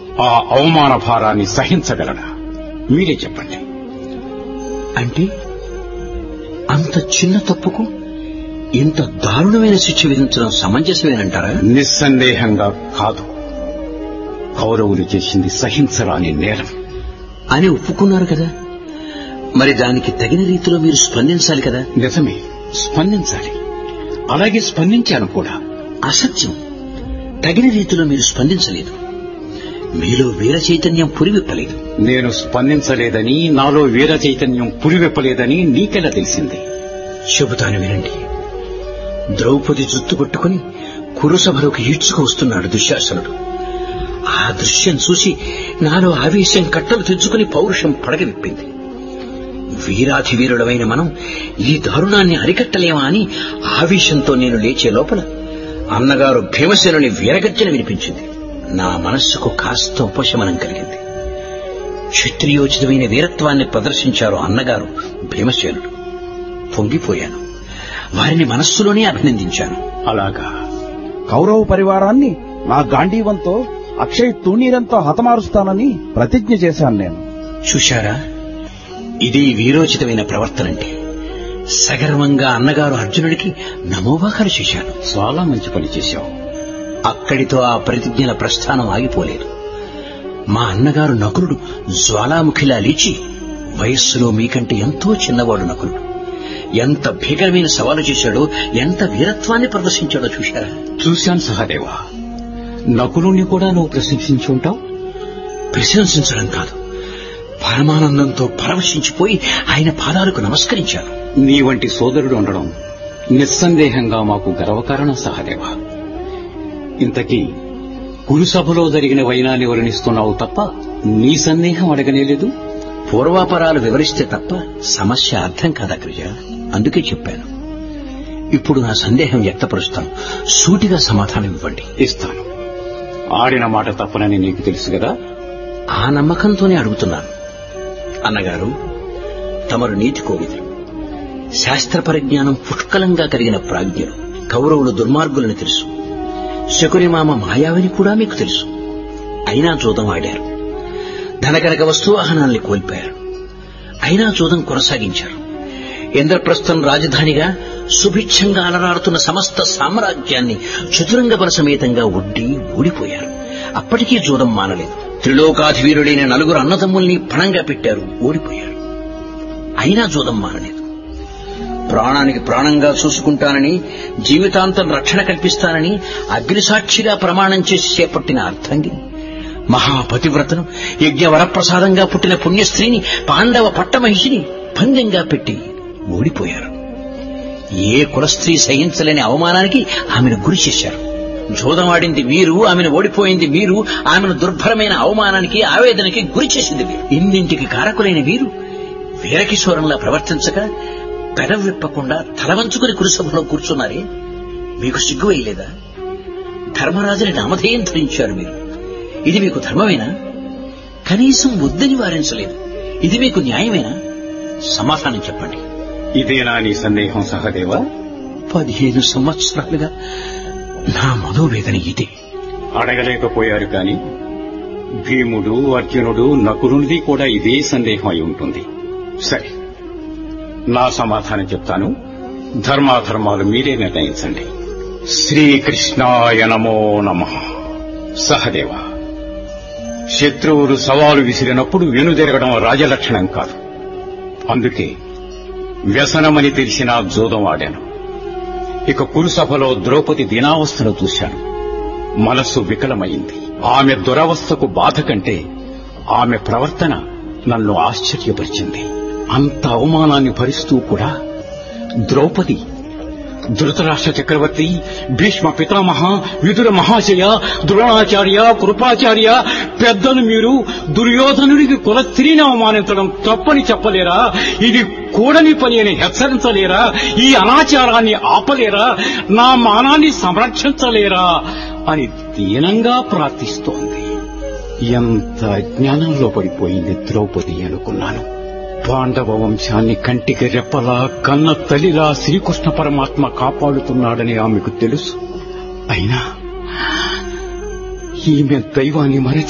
ఆ అవమాన భారాన్ని సహించగలడా మీరే చెప్పండి అంటే అంత చిన్న తప్పుకు ఇంత దారుణమైన శిక్ష విధించడం సమంజసమేనంటారా నిస్సందేహంగా కాదు కౌరవులు చేసింది సహించరాని నేరం అని ఒప్పుకున్నారు కదా మరి దానికి తగిన రీతిలో మీరు స్పందించాలి కదా నిజమే స్పందించాలి అలాగే స్పందించాను కూడా అసత్యం తగిన రీతిలో మీరు స్పందించలేదు మీలో వీర చైతన్యం పురివిప్పలేదు నేను స్పందించలేదని నాలో వీర చైతన్యం పురివెప్పలేదని నీకెలా తెలిసింది చెబుతాను వినండి ద్రౌపది జుత్తు పట్టుకుని కురుసభలోకి ఈడ్చుకు వస్తున్నాడు దుశ్శాసనుడు ఆ దృశ్యం చూసి నాలో ఆవేశం కట్టలు తెచ్చుకుని పౌరుషం పడగవిప్పింది వీరాధి వీరుడమైన మనం ఈ దారుణాన్ని అరికట్టలేమా అని ఆవేశంతో నేను లేచే లోపల అన్నగారు భీమసేనుని వీరగర్జన వినిపించింది నా మనస్సుకు కాస్త ఉపశమనం కలిగింది క్షత్రియోచితమైన వీరత్వాన్ని ప్రదర్శించారు అన్నగారు భీమసేనుడు పొంగిపోయాను వారిని మనస్సులోనే అభినందించాను అలాగా కౌరవ పరివారాన్ని నా గాంధీవంతో అక్షయ్ తూణీరంతో హతమారుస్తానని ప్రతిజ్ఞ చేశాను నేను చూశారా ఇది వీరోచితమైన ప్రవర్తనంటే సగర్వంగా అన్నగారు అర్జునుడికి నమోవాకాలు చేశాను చాలా మంచి పని చేశావు అక్కడితో ఆ ప్రతిజ్ఞల ప్రస్థానం ఆగిపోలేదు మా అన్నగారు నకులుడు జ్వాలాముఖిలా లేచి వయస్సులో మీకంటే ఎంతో చిన్నవాడు నకులుడు ఎంత భీకరమైన సవాలు చేశాడో ఎంత వీరత్వాన్ని ప్రదర్శించాడో చూశారా చూశాను సహదేవా నకులుని కూడా నువ్వు ప్రశంసించి ఉంటావు ప్రశంసించడం కాదు పరమానందంతో పరవశించిపోయి ఆయన పాదాలకు నమస్కరించాను నీ వంటి సోదరుడు ఉండడం నిస్సందేహంగా మాకు గర్వకారణం సహదేవా ఇంతకీ కురుసభలో జరిగిన వైనాన్ని వర్ణిస్తున్నావు తప్ప నీ సందేహం అడగనేలేదు పూర్వాపరాలు వివరిస్తే తప్ప సమస్య అర్థం కాదా క్రిజ అందుకే చెప్పాను ఇప్పుడు నా సందేహం వ్యక్తపరుస్తాను సూటిగా సమాధానం ఇవ్వండి ఇస్తాను ఆడిన మాట తప్పనని నీకు తెలుసు కదా ఆ నమ్మకంతోనే అడుగుతున్నాను అన్నగారు తమరు నీతి కోవిదులు శాస్త్ర పరిజ్ఞానం పుష్కలంగా కలిగిన ప్రాజ్ఞులు కౌరవులు దుర్మార్గులని తెలుసు శకునిమామ మాయావిని కూడా మీకు తెలుసు అయినా జూదం ఆడారు ధనకనక వస్తువాహనాల్ని కోల్పోయారు అయినా జూదం కొనసాగించారు ఇంద్రప్రస్థం రాజధానిగా సుభిక్షంగా అలరాడుతున్న సమస్త సామ్రాజ్యాన్ని చతురంగబల సమేతంగా ఒడ్డి ఓడిపోయారు అప్పటికీ జూదం మానలేదు త్రిలోకాధివీరుడైన నలుగురు అన్నదమ్ముల్ని పణంగా పెట్టారు ఓడిపోయారు అయినా జూదం మానలేదు ప్రాణానికి ప్రాణంగా చూసుకుంటానని జీవితాంతం రక్షణ కల్పిస్తానని అగ్నిసాక్షిగా ప్రమాణం చేసి చేపట్టిన అర్థంగిని మహాపతివ్రతను యజ్ఞవరప్రసాదంగా పుట్టిన పుణ్యస్త్రీని పాండవ పట్టమహిషిని భంగంగా పెట్టి ఓడిపోయారు ఏ కులస్త్రీ సహించలేని అవమానానికి ఆమెను గురి చేశారు జోదమాడింది వీరు ఆమెను ఓడిపోయింది వీరు ఆమెను దుర్భరమైన అవమానానికి ఆవేదనకి గురి చేసింది వీరు ఇన్నింటికి కారకులైన వీరు వీరకిశోరంలా ప్రవర్తించక పెదవి విప్పకుండా తలవంచుకుని కురుసభలో కూర్చున్నారే మీకు సిగ్గు వేయలేదా ధర్మరాజుని నామధేయం ధరించారు మీరు ఇది మీకు ధర్మమేనా కనీసం వద్దని వారించలేదు ఇది మీకు న్యాయమేనా సమాధానం చెప్పండి ఇదేనా నీ సందేహం సహదేవా పదిహేను సంవత్సరాలుగా నా మనోవేదన ఇదే అడగలేకపోయారు కాని భీముడు అర్జునుడు నకులునిది కూడా ఇదే సందేహం అయి ఉంటుంది సరే నా సమాధానం చెప్తాను ధర్మాధర్మాలు మీరే నిర్ణయించండి శ్రీకృష్ణాయ నమో నమ సహదేవ శత్రువులు సవాలు విసిరినప్పుడు వెనుదిరగడం రాజలక్షణం కాదు అందుకే వ్యసనమని తెలిసిన జూదం ఆడాను ఇక కురుసభలో ద్రౌపది దినావస్థను చూశాను మనస్సు వికలమైంది ఆమె దురవస్థకు బాధ కంటే ఆమె ప్రవర్తన నన్ను ఆశ్చర్యపరిచింది అంత అవమానాన్ని భరిస్తూ కూడా ద్రౌపది ధృతరాష్ట్ర చక్రవర్తి భీష్మ పితామహ విదుర మహాశయ ద్రోణాచార్య కృపాచార్య పెద్దలు మీరు దుర్యోధనుడికి కుల స్త్రీని అవమానించడం తప్పని చెప్పలేరా ఇది కూడని పని అని హెచ్చరించలేరా ఈ అనాచారాన్ని ఆపలేరా నా మానాన్ని సంరక్షించలేరా అని దీనంగా ప్రార్థిస్తోంది ఎంత అజ్ఞానంలో పడిపోయింది ద్రౌపది అనుకున్నాను పాండవ వంశాన్ని కంటికి రెప్పలా కన్న తల్లిలా శ్రీకృష్ణ పరమాత్మ కాపాడుతున్నాడని ఆమెకు తెలుసు అయినా ఈమె దైవాన్ని మరచి